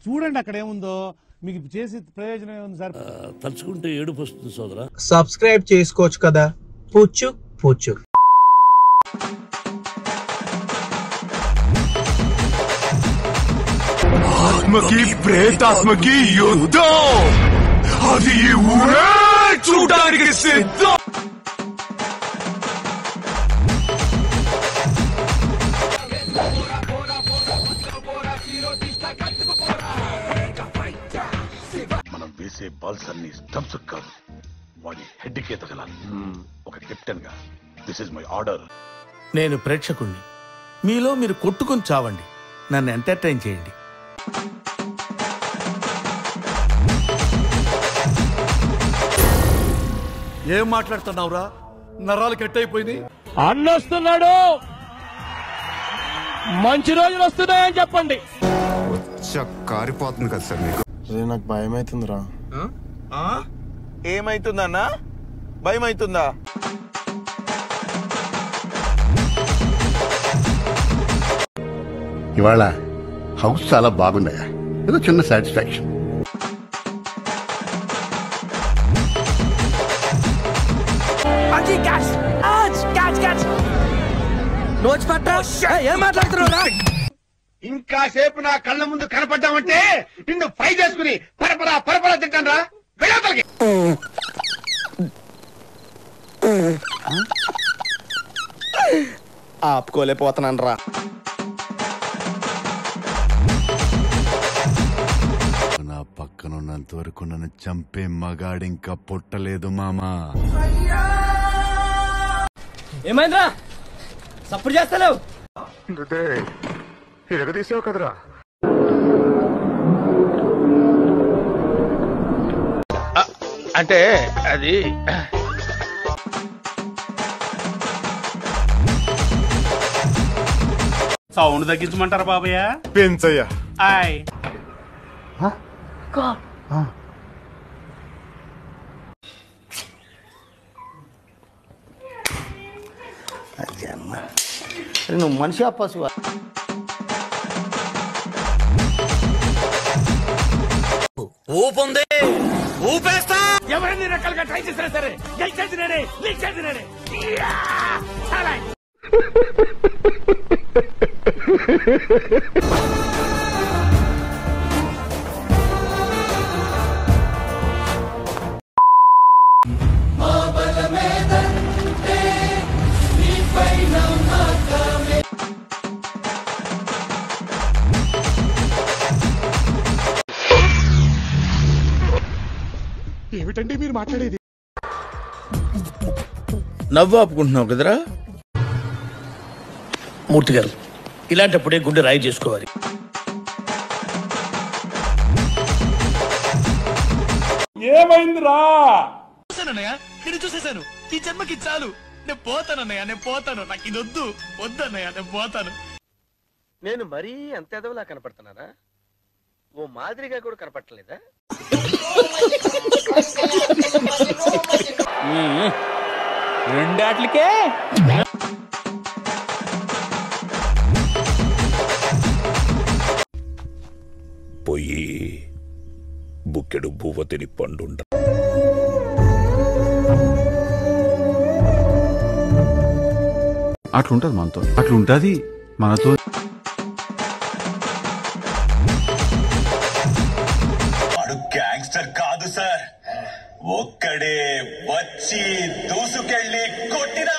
చూడండి అక్కడ ఏముందో మీకు చేసి ప్రయోజనం ఏముంది సార్ తలుచుకుంటే ఏడుపు వస్తుంది సోదరా సబ్స్క్రైబ్ చేసుకోవచ్చు కదా పుచ్చు పుచ్చు ఆత్మకి ప్రేతాత్మకి యుద్ధం అది ఈ ఊరే చూడడానికి సిద్ధం మనం వేసే బాల్స్ అన్ని స్టంప్స్ కాదు వాడి హెడ్ కే తగలాలి ఒక కెప్టెన్ గా దిస్ ఇస్ మై ఆర్డర్ నేను ప్రేక్షకుణ్ణి మీలో మీరు కొట్టుకొని చావండి నన్ను ఎంటర్టైన్ చేయండి ఏం మాట్లాడుతున్నావురా నరాలు కట్ అయిపోయింది అన్నొస్తున్నాడు మంచి రోజులు వస్తున్నాయని చెప్పండి కారిపోతుంది కదా సార్ మీకు నాకు భయం అవుతుందిరా ఏమైతుందన్నా భయం అవుతుందా ఇవాళ హౌస్ చాలా బాగుందయ్యా ఏదో చిన్న సాటిస్ఫాక్షన్ ఏం మాట్లాడుతున్నావు ఇంకా సేపు నా కళ్ళ ముందు కనపడ్డామంటే నిన్ను ఫ్రై చేసుకుని పరపరా పరపరా తింటాను రా వెళ్ళవతలకి ఆపుకోలేకపోతున్నాను రా నా పక్కనున్నంత వరకు నన్ను చంపే మగాడింకా పుట్టలేదు మామా ఏమైందిరా సప్పుడు చేస్తలేవు తీసావు కదరా అంటే అది సౌండ్ తగ్గించమంటారా బాబయ్య పెంచయ్యా ఆయ్ నువ్వు మనిషి పశువా ఊపుంది ఊపేస్తా ఎవరిని రకాలుగా ట్రై చేసినా సరే గెలిచేది నేనే గెలిచేది నేనే యా! చాలా. నవ్వు ఆపుకుంటున్నావు కదరా మూర్తి గారు ఇలాంటప్పుడే గుండె రాయి చేసుకోవాలి చూసానన్నయ్య నేను చూసేశాను ఈ జన్మకి చాలు నేను పోతానన్నయ్య నేను పోతాను నాకు ఇది వద్దు వద్దన్నయ్య నేను పోతాను నేను మరీ అంత ఎదవలా కనపడుతున్నానా ఓ మాదిరిగా కూడా కనపడలేదా రెండాట్లకే పోయి బుక్కెడు బువ్వ తిని పండుండ అట్లుంటది మనతో అట్లుంటది మనతో వాడు గ్యాంగ్స్టర్ కాదు సార్ ఒక్కడే వచ్చి దూసుకెళ్ళి కొట్టినా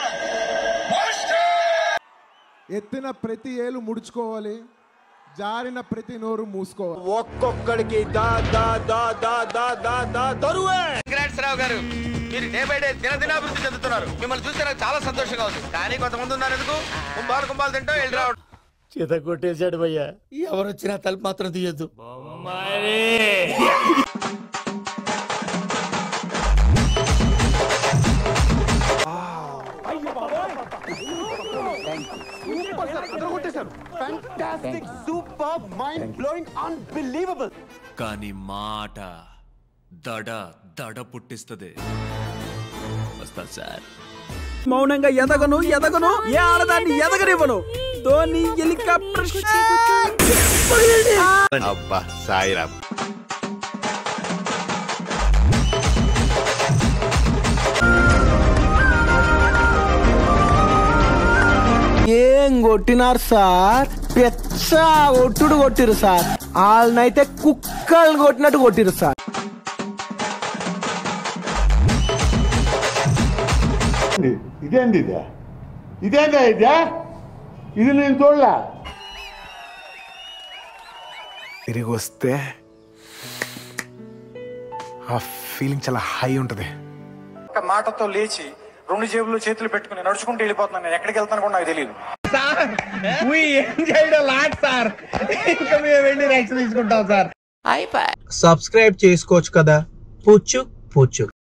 ఎత్తిన ప్రతి ఏలు ముడుచుకోవాలి జారిన ప్రతి నోరు మూసుకోవాలి ఒక్కొక్కడికి దా దా దా దా దా దా దా దరువే వెంకటేశ్వరరావు గారు మీరు డే బై డే దినదినాభివృద్ధి చెందుతున్నారు మిమ్మల్ని చూస్తే నాకు చాలా సంతోషంగా ఉంది కానీ కొంతమంది ఉన్నారు ఎందుకు కుంభాలు కుంభాలు తింటాం వెళ్ళి రావడం చేత కొట్టేశాడు భయ్యా ఎవరు వచ్చినా తలుపు మాత్రం తీయద్దు కానీ మాట దడ దడ పుట్టిస్తుంది వస్తా సార్ మౌనంగా ఎదగను ఎదగను ఏ ఆడదాన్ని ఎదగనివ్వను ధోని హెలికాప్టర్ అబ్బా సాయిరామ్ ఏం కొట్టినారు సార్ పెచ్చ ఒట్టుడు కొట్టిరు సార్ వాళ్ళనైతే కుక్కలు కొట్టినట్టు కొట్టిరు సార్ ఇదేంది ఇదే ఇదేందా ఇదే ఇది నేను చూడలే తిరిగి వస్తే ఆ ఫీలింగ్ చాలా హై ఉంటది ఒక మాటతో లేచి రెండు జేబులు చేతులు పెట్టుకుని నడుచుకుంటూ వెళ్ళిపోతున్నాను నేను ఎక్కడికి వెళ్తాను కూడా నాకు తెలియదు ఏం చేయడం లాట్ సార్ ఇంకా మేము వెళ్ళి రైట్స్ తీసుకుంటాం సార్ సబ్స్క్రైబ్ చేసుకోవచ్చు కదా పుచ్చు పుచ్చు